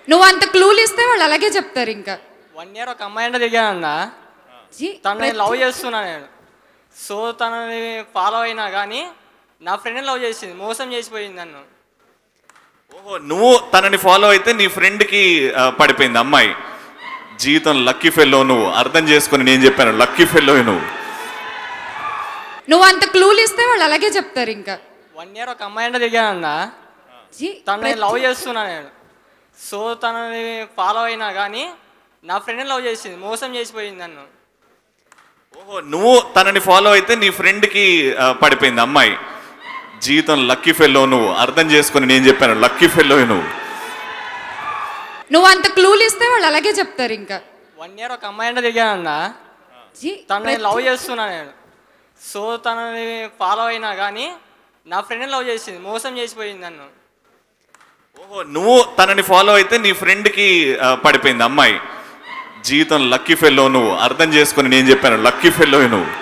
నువ్వు అంత క్లూలు ఇస్తే వాళ్ళు అలాగే చెప్తారు ఇంకా వన్ ఇయర్ ఒక అమ్మాయి అంటే దిగానన్నా జీ, తనని లవ్ చేస్తున్నా నేను సో తనని ఫాలో అయినా కానీ నా ఫ్రెండ్ని లవ్ చేసింది మోసం చేసిపోయింది నన్ను ఓహో నువ్వు తనని ఫాలో అయితే నీ ఫ్రెండ్కి ఆ, పడిపోయింది అమ్మాయి జీవితం లక్కీ ఫెల్లో నువ్వు అర్థం చేసుకుని నేను చెప్పాను లక్కీ ఫెల్లో నువ్వు నువ్వు అంత క్లూలు ఇస్తే వాళ్ళు అలాగే చెప్తారు ఇంకా వన్ ఇయర్ ఒక అమ్మాయి అంటే దిగానన్నా జీ, తనని లవ్ చేస్తున్నా నేను సో తనని ఫాలో అయినా కానీ నా ఫ్రెండ్ని లవ్ చేసింది మోసం చేసిపోయింది నన్ను ఓహో నువ్వు తనని ఫాలో అయితే నీ ఫ్రెండ్కి ఆ, పడిపోయింది అమ్మాయి జీవితం లక్కీ ఫెల్లో నువ్వు అర్థం చేసుకుని నేను చెప్పాను లక్కీ ఫెల్లో నువ్వు నువ్వు అంత క్లూలు ఇస్తే వాళ్ళు అలాగే చెప్తారు ఇంకా వన్ ఇయర్ ఒక అమ్మాయి అంటే దిగానన్నా జీ, తనని లవ్ చేస్తున్నా నేను సో తనని ఫాలో అయినా కానీ నా ఫ్రెండ్ని లవ్ చేసింది మోసం చేసిపోయింది నన్ను ఓహో నువ్వు తనని ఫాలో అయితే నీ ఫ్రెండ్కి ఆ, పడిపోయింది అమ్మాయి జీవితం లక్కీ ఫెల్లో నువ్వు అర్థం చేసుకుని నేను చెప్పాను లక్కీ ఫెల్లో నువ్వు